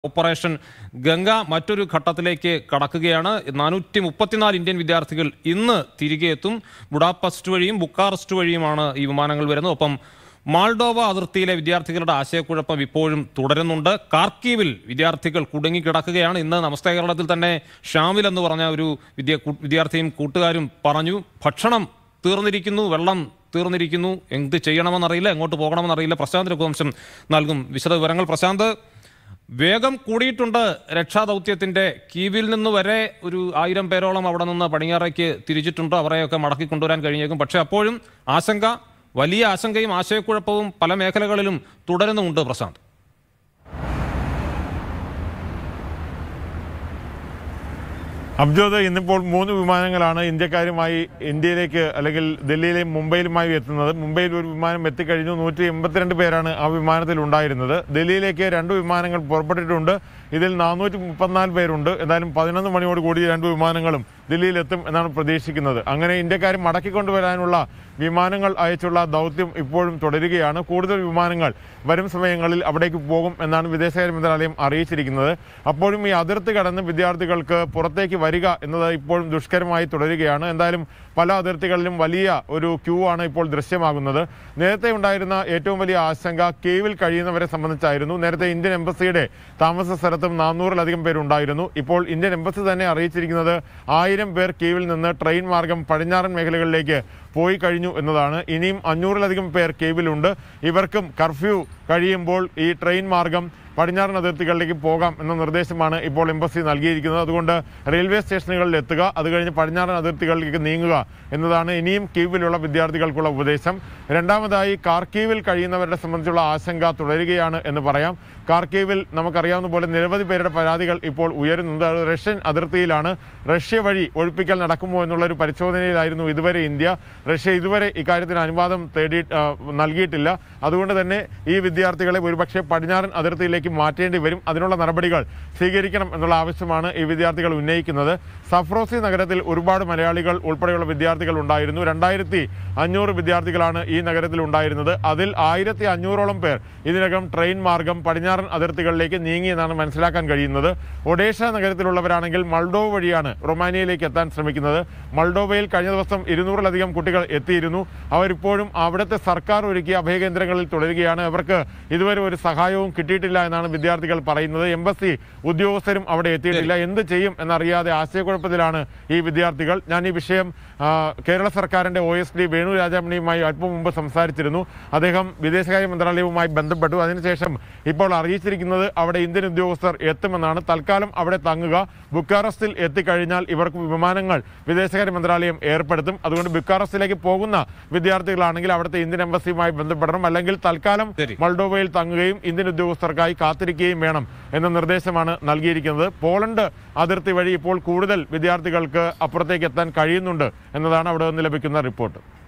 Operation Ganga മറ്റൊരു ഘട്ടത്തിലേക്ക് കടക്കുകയാണ് നാനൂറ്റി മുപ്പത്തിനാല് ഇന്ത്യൻ വിദ്യാർത്ഥികൾ ഇന്ന് തിരികെ എത്തും ബുഡാപസ്റ്റ് വഴിയും ബുക്കാറസ്റ്റ് വഴിയുമാണ് ഈ വിമാനങ്ങൾ വരുന്നത് ഒപ്പം മാൾഡോവ അതിർത്തിയിലെ വിദ്യാർത്ഥികളുടെ ആശയക്കുഴപ്പം ഇപ്പോഴും തുടരുന്നുണ്ട് കാർക്കീവിൽ വിദ്യാർത്ഥികൾ കുടുങ്ങിക്കിടക്കുകയാണ് ഇന്ന് നമസ്തേ കേരളത്തിൽ തന്നെ ഷാമിൽ എന്ന് പറഞ്ഞ ഒരു വിദ്യ കു- വിദ്യാർത്ഥിയും കൂട്ടുകാരും പറഞ്ഞു ഭക്ഷണം തീർന്നിരിക്കുന്നു വെള്ളം തീർന്നിരിക്കുന്നു എന്ത് ചെയ്യണമെന്നറിയില്ല എങ്ങോട്ട് പോകണമെന്നറിയില്ല പ്രശാന്ത് രഘുവംശം നൽകും വിശദ വിവരങ്ങൾ പ്രശാന്ത് വേഗം കൂടിയിട്ടുണ്ട് രക്ഷാദൗത്യത്തിന്റെ കീവിൽ നിന്ന് വരെ ഒരു ആയിരം പേരോളം അവിടെ നിന്ന് പടിഞ്ഞാറേക്ക് തിരിച്ചിട്ടുണ്ട് അവരെയൊക്കെ മടക്കി കൊണ്ടുവരാൻ കഴിഞ്ഞേക്കും പക്ഷെ അപ്പോഴും ആശങ്ക വലിയ ആശങ്കയും ആശയക്കുഴപ്പവും പല മേഖലകളിലും തുടരുന്നുമുണ്ട് പ്രശാന്ത് അബ്ജോദ് ഇന്നിപ്പോൾ മൂന്ന് വിമാനങ്ങളാണ് ഇന്ത്യക്കാരുമായി ഇന്ത്യയിലേക്ക് അല്ലെങ്കിൽ ഡൽഹിയിലെയും മുംബൈയിലുമായി എത്തുന്നത് മുംബൈയിൽ ഒരു വിമാനം എത്തിക്കഴിഞ്ഞു നൂറ്റി എൺപത്തിരണ്ട് പേരാണ് ആ വിമാനത്തിൽ ഉണ്ടായിരുന്നത് ഡൽഹിയിലേക്ക് രണ്ട് വിമാനങ്ങൾ പുറപ്പെട്ടിട്ടുണ്ട് ഇതിൽ നാനൂറ്റി മുപ്പത്തിനാല് പേരുണ്ട് എന്തായാലും പതിനൊന്ന് മണിയോട് കൂടി രണ്ട് വിമാനങ്ങളും ദില്ലിയിലെത്തും എന്നാണ് പ്രതീക്ഷിക്കുന്നത് അങ്ങനെ ഇന്ത്യക്കാരെ മടക്കിക്കൊണ്ടുവരാനുള്ള വിമാനങ്ങൾ അയച്ചുള്ള ദൗത്യം ഇപ്പോഴും തുടരുകയാണ് കൂടുതൽ വിമാനങ്ങൾ വരും സമയങ്ങളിൽ അവിടേക്ക് പോകും എന്നാണ് വിദേശകാര്യ മന്ത്രാലയം അറിയിച്ചിരിക്കുന്നത് അപ്പോഴും ഈ അതിർത്തി കടന്ന് വിദ്യാർത്ഥികൾക്ക് പുറത്തേക്ക് വരിക എന്നത് ഇപ്പോഴും ദുഷ്കരമായി തുടരുകയാണ് എന്തായാലും പല അതിർത്തികളിലും വലിയ ഒരു ക്യൂ ആണ് ഇപ്പോൾ ദൃശ്യമാകുന്നത് നേരത്തെ ഉണ്ടായിരുന്ന ഏറ്റവും വലിയ ആശങ്ക കേവിൽ കഴിയുന്നവരെ സംബന്ധിച്ചായിരുന്നു നേരത്തെ ഇന്ത്യൻ എംബസിയുടെ താമസ സ്ഥലത്തും നാനൂറിലധികം പേരുണ്ടായിരുന്നു ഇപ്പോൾ ഇന്ത്യൻ എംബസി തന്നെ അറിയിച്ചിരിക്കുന്നത് ആയിരം പേർ കീവിൽ നിന്ന് ട്രെയിൻ മാർഗം പടിഞ്ഞാറൻ മേഖലകളിലേക്ക് പോയി കഴിഞ്ഞു എന്നതാണ് ഇനിയും അഞ്ഞൂറിലധികം പേർ കേവിലുണ്ട് ഇവർക്കും കർഫ്യൂ കഴിയുമ്പോൾ ഈ ട്രെയിൻ മാർഗം പടിഞ്ഞാറൻ അതിർത്തികളിലേക്ക് പോകാം എന്ന നിർദ്ദേശമാണ് ഇപ്പോൾ എംബസി നൽകിയിരിക്കുന്നത് അതുകൊണ്ട് റെയിൽവേ സ്റ്റേഷനുകളിൽ എത്തുക അത് കഴിഞ്ഞ് പടിഞ്ഞാറൻ അതിർത്തികളിലേക്ക് നീങ്ങുക എന്നതാണ് ഇനിയും കീവിലുള്ള വിദ്യാർത്ഥികൾക്കുള്ള ഉപദേശം രണ്ടാമതായി കാർക്കീവിൽ കഴിയുന്നവരെ സംബന്ധിച്ചുള്ള ആശങ്ക തുടരുകയാണ് എന്ന് പറയാം കാർക്കീവിൽ നമുക്കറിയാവുന്ന പോലെ നിരവധി പേരുടെ പരാതികൾ ഇപ്പോൾ ഉയരുന്നുണ്ട് അത് റഷ്യൻ അതിർത്തിയിലാണ് റഷ്യ വഴി ഒഴിപ്പിക്കൽ നടക്കുമോ എന്നുള്ള ഒരു പരിശോധനയിലായിരുന്നു ഇതുവരെ ഇന്ത്യ റഷ്യ ഇതുവരെ ഇക്കാര്യത്തിന് അനുവാദം തേടി ആ, നൽകിയിട്ടില്ല അതുകൊണ്ട് തന്നെ ഈ വിദ്യാർത്ഥികളെ ഒരുപക്ഷെ പടിഞ്ഞാറൻ അതിർത്തിയിലേക്ക് മാറ്റേണ്ടി വരും അതിനുള്ള നടപടികൾ സ്വീകരിക്കണം എന്നുള്ള ആവശ്യമാണ് ഈ വിദ്യാർത്ഥികൾ ഉന്നയിക്കുന്നത് സഫ്രോസി നഗരത്തിൽ ഒരുപാട് മലയാളികൾ ഉൾപ്പെടെയുള്ള വിദ്യാർത്ഥികൾ ഉണ്ടായിരുന്നു രണ്ടായിരത്തി അഞ്ഞൂറ് വിദ്യാർത്ഥികളാണ് ഈ നഗരത്തിൽ ഉണ്ടായിരുന്നത് അതിൽ ആയിരത്തി അഞ്ഞൂറോളം പേർ ഇതിനകം ട്രെയിൻ മാർഗം പടിഞ്ഞാറൻ അതിർത്തികളിലേക്ക് നീങ്ങിയെന്നാണ് മനസ്സിലാക്കാൻ കഴിയുന്നത് ഒഡേഷ നഗരത്തിലുള്ളവരാണെങ്കിൽ മൾഡോവ് വഴിയാണ് റൊമാനിയയിലേക്ക് എത്താൻ ശ്രമിക്കുന്നത് മൾഡോവയിൽ കഴിഞ്ഞ ദിവസം ഇരുന്നൂറിലധികം കുട്ടികൾ എത്തിയിരുന്നു അവരിപ്പോഴും അവിടുത്തെ സർക്കാർ ഒരുക്കിയ അഭയകേന്ദ്രങ്ങളിൽ തുടരുകയാണ് അവർക്ക് ഇതുവരെ ഒരു സഹായവും കിട്ടിയിട്ടില്ല എന്നാണ് വിദ്യാർത്ഥികൾ പറയുന്നത് എംബസി ഉദ്യോഗസ്ഥരും അവിടെ എത്തിയിട്ടില്ല എന്ത് ചെയ്യും എന്നറിയാതെ ആശയക്കുഴപ്പത്തിലാണ് ഈ വിദ്യാർത്ഥികൾ ഞാൻ ഈ വിഷയം ആ, കേരള സർക്കാരിന്റെ ഒ എസ് ഡി വേണു രാജാമണിയുമായി അല്പം മുമ്പ് സംസാരിച്ചിരുന്നു അദ്ദേഹം വിദേശകാര്യ മന്ത്രാലയവുമായി ബന്ധപ്പെട്ടു അതിനുശേഷം ഇപ്പോൾ അറിയിച്ചിരിക്കുന്നത് അവിടെ ഇന്ത്യൻ ഉദ്യോഗസ്ഥർ എത്തുമെന്നാണ് തൽക്കാലം അവിടെ തങ്ങുക ബുക്കാറസ്റ്റിൽ എത്തിക്കഴിഞ്ഞാൽ ഇവർക്ക് വിമാനങ്ങൾ വിദേശകാര്യ മന്ത്രാലയം ഏർപ്പെടുത്തും അതുകൊണ്ട് ബുക്കാറസ്റ്റിലേക്ക് പോകുന്ന വിദ്യാർത്ഥികളാണെങ്കിൽ അവിടുത്തെ ഇന്ത്യൻ എംബസിയുമായി ബന്ധപ്പെടണം അല്ലെങ്കിൽ തൽക്കാലം ശരി. മൾഡോവയിൽ തങ്ങുകയും ഇന്ത്യൻ ഉദ്യോഗസ്ഥർക്കായി കാത്തിരിക്കുകയും വേണം എന്ന നിർദ്ദേശമാണ് നൽകിയിരിക്കുന്നത് പോളണ്ട് അതിർത്തി വഴി ഇപ്പോൾ കൂടുതൽ വിദ്യാർത്ഥികൾക്ക് അപ്പുറത്തേക്ക് എത്താൻ കഴിയുന്നുണ്ട് എന്നതാണ് അവിടെ നിന്ന് ലഭിക്കുന്ന റിപ്പോർട്ട്